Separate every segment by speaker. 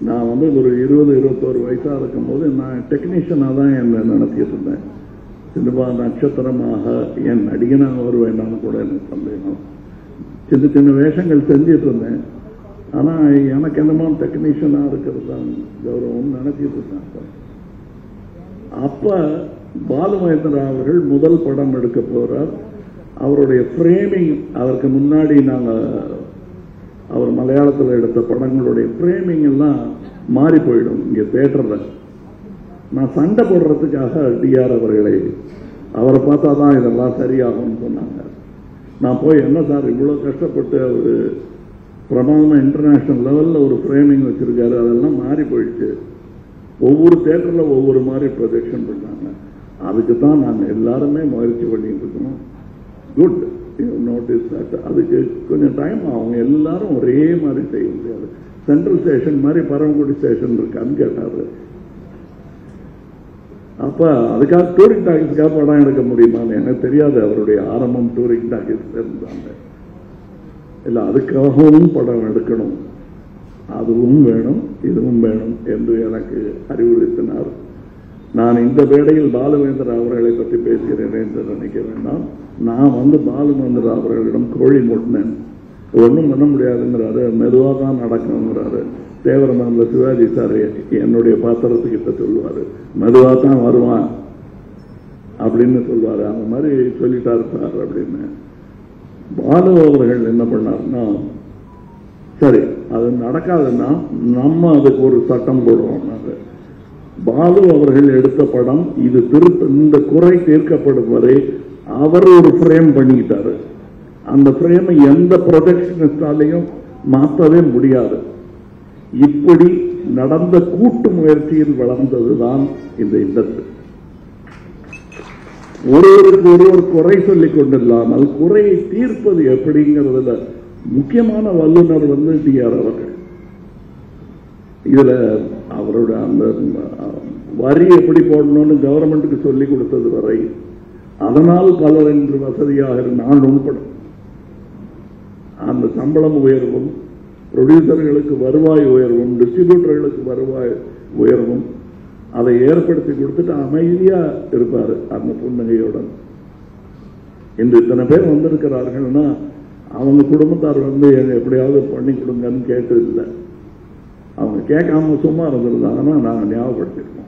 Speaker 1: நான் வந்து ஒரு இருபது இருபத்தோரு வயசா இருக்கும்போது நான் டெக்னீஷியனாக தான் என்ன நினைச்சிட்டு இருந்தேன் சினிமா நட்சத்திரமாக என் நடிகனாக வருவேண்டான்னு கூட எனக்கு சந்தேகம் சின்ன சின்ன வேஷங்கள் செஞ்சிட்டு இருந்தேன் ஆனா எனக்கு என்னமோ டெக்னீஷியனாக இருக்கிறது தான் கௌரவம் நினைச்சிட்டு இருந்தேன் அப்ப. அப்ப பாலுமகேந்திரா அவர்கள் முதல் படம் எடுக்க போறார் அவருடைய ஃப்ரேமிங் அதற்கு முன்னாடி நாங்க அவர் மலையாளத்தில் எடுத்த படங்களுடைய ஃப்ரேமிங் எல்லாம் மாறி போயிடும் இங்க தேட்டர்ல நான் சண்டை போடுறதுக்காக டிஆர் அவர்களை அவரை பார்த்தா தான் இதெல்லாம் சரியாகும்னு சொன்னாங்க நான் போய் என்ன சார் இவ்வளோ கஷ்டப்பட்டு அவர் பிரமாதமா இன்டர்நேஷனல் லெவலில் ஒரு ஃப்ரேமிங் வச்சிருக்காரு அதெல்லாம் மாறி போயிடுச்சு ஒவ்வொரு தேட்டரில் ஒவ்வொரு மாதிரி ப்ரொஜெக்ஷன் பண்ணாங்க அதுக்கு தான் நாங்கள் எல்லாருமே முயற்சி பண்ணிட்டு இருக்கோம் குட் நோட்டீஸ் தட் அதுக்கு கொஞ்சம் டைம் ஆகும் எல்லாரும் ஒரே மாதிரி செய்ய முடியாது சென்ட்ரல் ஸ்டேஷன் மாதிரி பரமக்குடி ஸ்டேஷன் இருக்கான்னு கேட்டாரு அப்ப அதுக்காக டூரிங் டாக்கிஸ்க்காக படம் எடுக்க முடியுமான்னு எனக்கு தெரியாது அவருடைய ஆரம்பம் டூரிங் டாக்கிஸ் இருந்தாங்க இல்ல அதுக்காகவும் படம் எடுக்கணும் அதுவும் வேணும் இதுவும் வேணும் என்று எனக்கு அறிவுறுத்தினார் நான் இந்த வேளையில் பாலுவேந்தர் அவர்களை பற்றி பேசுகிறேன் என்று நினைக்க வேண்டாம் நான் வந்து பாலுமேந்திர அவர்களிடம் கோழி முட்டினேன் ஒன்றும் பண்ண முடியாதுங்கிறாரு மெதுவாக தான் நடக்குங்கிறாரு தேவரமன்ல சிவாஜி சார் என்னுடைய பாத்திரத்துக்கிட்ட சொல்லுவாரு மெதுவாக தான் வருவான் அப்படின்னு சொல்லுவாரு அந்த மாதிரி சொல்லிட்டாரு சார் அப்படின்னு பாலு அவர்கள் என்ன பண்ணாருன்னா சரி அது நடக்காதுன்னா நம்ம அதுக்கு ஒரு சட்டம் போடுவோம் நாங்க. பாலு அவர்கள் எடுத்த படம் இது திருத்த இந்த குறை தீர்க்கப்படும் வரை அவர் ஒரு ஃப்ரேம் பண்ணிக்கிட்டாரு அந்த ஃப்ரேம் எந்த ப்ரொஜெக்ஷனிஸ்டாலையும் மாற்றவே முடியாது இப்படி நடந்த கூட்டு முயற்சியில் வளர்ந்ததுதான் இந்த இண்டஸ்ட்ரி ஒருவருக்கு ஒருவர் குறை சொல்லிக் கொண்டில்லாமல் குறையை தீர்ப்பது எப்படிங்கிறதுல முக்கியமான வல்லுனர் வந்து டிஆர் அவர்கள் இதுல அவரோட அந்த அஹ், வரி எப்படி போடணும்னு கவர்மெண்ட்டுக்கு சொல்லி கொடுத்தது வரை அதனால் பலர் இன்று வசதியாக நான் உள்பட அந்த சம்பளம் உயர்வும் ப்ரொடியூசர்களுக்கு வருவாய் உயர்வும் டிஸ்ட்ரிபியூட்டர்களுக்கு வருவாய் உயர்வும் அதை ஏற்படுத்தி கொடுத்துட்டு அமைதியா இருப்பாரு அந்த புன்னகையுடன் இன்று இத்தனை பேர் வந்திருக்கிறார்கள்னா அவங்க குடும்பத்தார் வந்து எங்க எப்படியாவது பண்ணி கொடுங்கன்னு கேட்டு இல்லை அவங்க கேட்காம சும்மா இருந்திருந்தாங்கன்னா நாங்க ஞாபகப்படுத்திருக்கோம்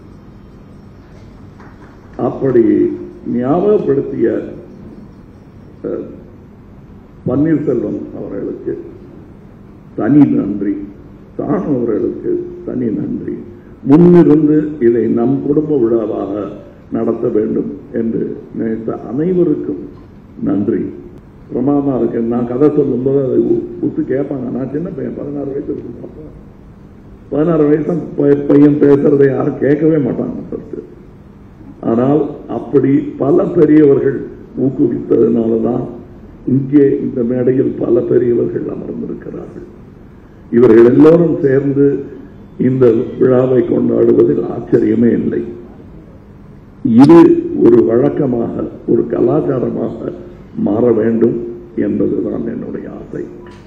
Speaker 1: அப்படி ஞாபகப்படுத்திய அஹ், பன்னீர்செல்வம் அவர்களுக்கு தனி நன்றி தானு அவர்களுக்கு தனி நன்றி முன்னிருந்து இதை நம் குடும்ப விழாவாக நடத்த வேண்டும் என்று நினைத்த அனைவருக்கும் நன்றி பிரமாதமா இருக்கு நான் கதை சொல்லும்போது அதை உ- உத்து கேட்பாங்க நான் சின்ன பையன் பதினாறு வயசு இருக்கு பாப்பா பதினாறு வயசு பை- பையன் பேசுறதை யாரும் கேட்கவே மாட்டாங்க ஃபர்ஸ்ட் ஆனால் அப்படி பல பெரியவர்கள் ஊக்குவித்ததுனால தான் இங்கே இந்த மேடையில் பல பெரியவர்கள் அமர்ந்திருக்கிறார்கள் இவர்கள் எல்லோரும் சேர்ந்து இந்த விழாவை கொண்டாடுவதில் ஆச்சரியமே இல்லை இது ஒரு வழக்கமாக ஒரு கலாச்சாரமாக மாற வேண்டும் என்பதுதான் என்னுடைய ஆசை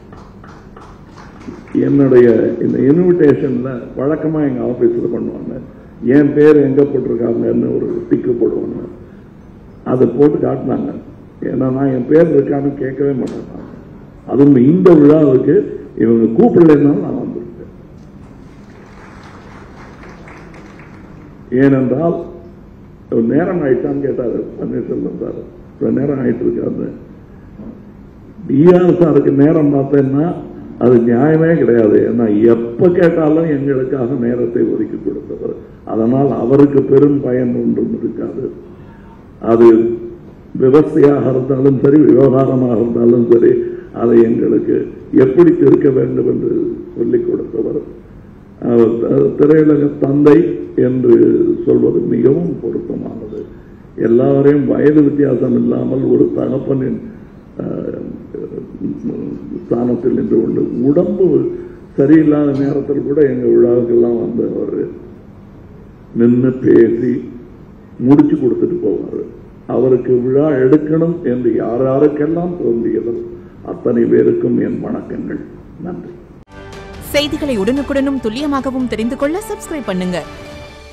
Speaker 1: என்னுடைய இந்த இன்விடேஷன்ல வழக்கமா எங்க ஆபீஸ்ல பண்ணுவாங்க என் பேர் எங்க போட்டிருக்காங்கன்னு ஒரு டிக்கு போடுவாங்க அதை போட்டு காட்டினாங்க ஏன்னா நான் என் பேர் இருக்கான்னு கேட்கவே மாட்டேன் அதுவும் இந்த விழாவுக்கு இவங்க கூப்பிடலைன்னாலும் நான் வந்திருக்கேன் ஏனென்றால் ஒரு நேரம் ஆயிட்டான்னு கேட்டாரு பன்னீர்செல்வம் சார் ஒரு நேரம் ஆயிட்டு இருக்காரு டிஆர் சாருக்கு நேரம் பார்த்தேன்னா அது நியாயமே கிடையாது ஏன்னா எப்ப கேட்டாலும் எங்களுக்காக நேரத்தை ஒதுக்கி கொடுத்தவர் அதனால் அவருக்கு பெரும் பயன் ஒன்றும் இருக்காது அது விவசாயாக இருந்தாலும் சரி விவகாரமாக இருந்தாலும் சரி அதை எங்களுக்கு எப்படி தீர்க்க வேண்டும் என்று சொல்லிக் கொடுத்தவர் அவர் த- திரையுலக தந்தை என்று சொல்வது மிகவும் பொருத்தமானது எல்லாரையும் வயது வித்தியாசம் இல்லாமல் ஒரு தகப்பனின் அஹ், ஸ்தானத்தில் நின்று கொண்டு உடம்பு சரியில்லாத நேரத்தில் கூட எங்க விழாவுக்கெல்லாம் வந்து அவர் நின்று பேசி முடிச்சு கொடுத்துட்டு போவார் அவருக்கு விழா எடுக்கணும் என்று யார் யாருக்கெல்லாம் தோன்றியதோ அத்தனை பேருக்கும் என் வணக்கங்கள் நன்றி
Speaker 2: செய்திகளை உடனுக்குடனும் துல்லியமாகவும் தெரிந்து கொள்ள சப்ஸ்கிரைப் பண்ணுங்க